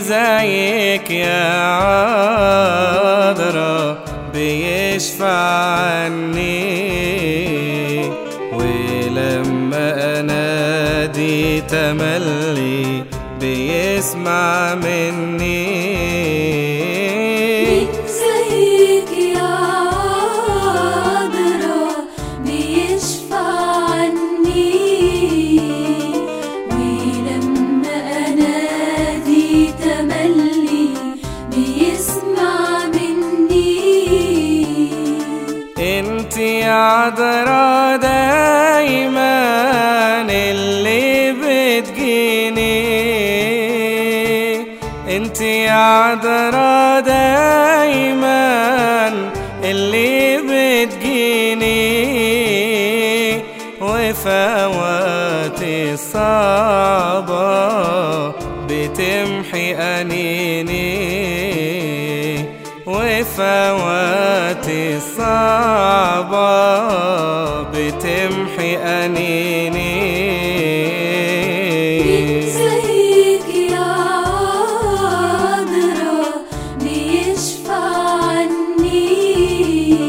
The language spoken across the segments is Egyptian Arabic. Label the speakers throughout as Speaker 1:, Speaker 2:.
Speaker 1: زيك يا عذرا بيشفع عني ولما انادي تملي بيسمع مني
Speaker 2: مين زيك يا عذرا بيشفع عني ولما انادي تملي بيسمع مني
Speaker 1: انتي عذرا دايما اللي بتجيني انتي عذرا دايما اللي بتجيني وفواتي الصعبة بتمحي أنيني وفواتي الصعبة بتمحي
Speaker 2: مين
Speaker 1: أنيني
Speaker 2: زيك يا عذرا بيشفع عني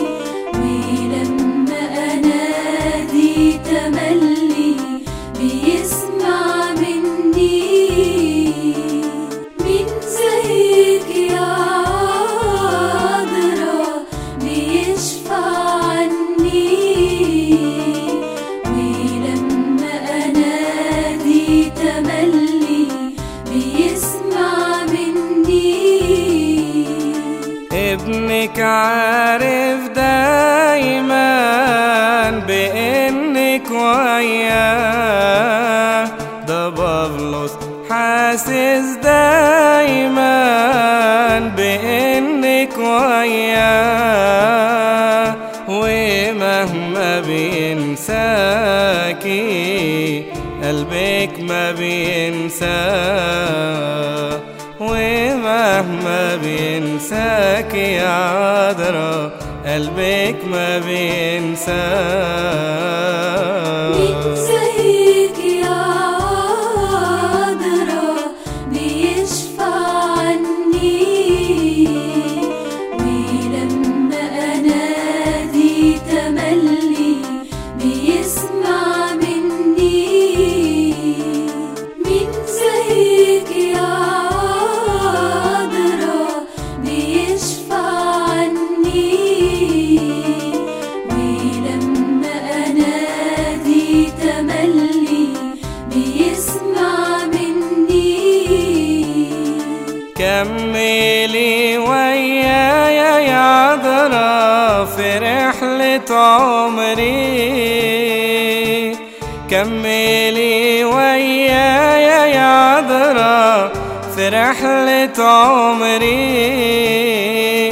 Speaker 2: ولما انادي تملي بيسمع مني مين زيك يا عذرا بيشفع عني ولما انادي تملي بيسمع مني
Speaker 1: ابنك عارف دايما بانك وياه ده بابلوس حاسس دايما بانك وياه ومهما بينساكي قلبك ما بينساه ومهما بينساك يا عذرا قلبك ما
Speaker 2: مين
Speaker 1: بينساه
Speaker 2: زيك يا عذرا بيشفع عني ولما انادي تملي بيسمع مني مين زيك يا عذرا بيشفع عني ولما انادي تملي بيسمع مني
Speaker 1: كملي ويايا يا عذرا في رحلة عمري كملي ويايا يا عذرا في رحلة عمري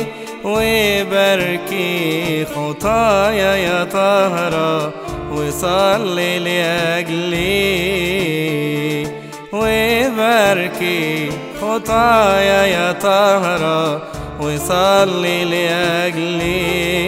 Speaker 1: وبركي خطايا يا طهرة وصلي لأجلي وبركي خطايا يا طهرة وصلي لأجلي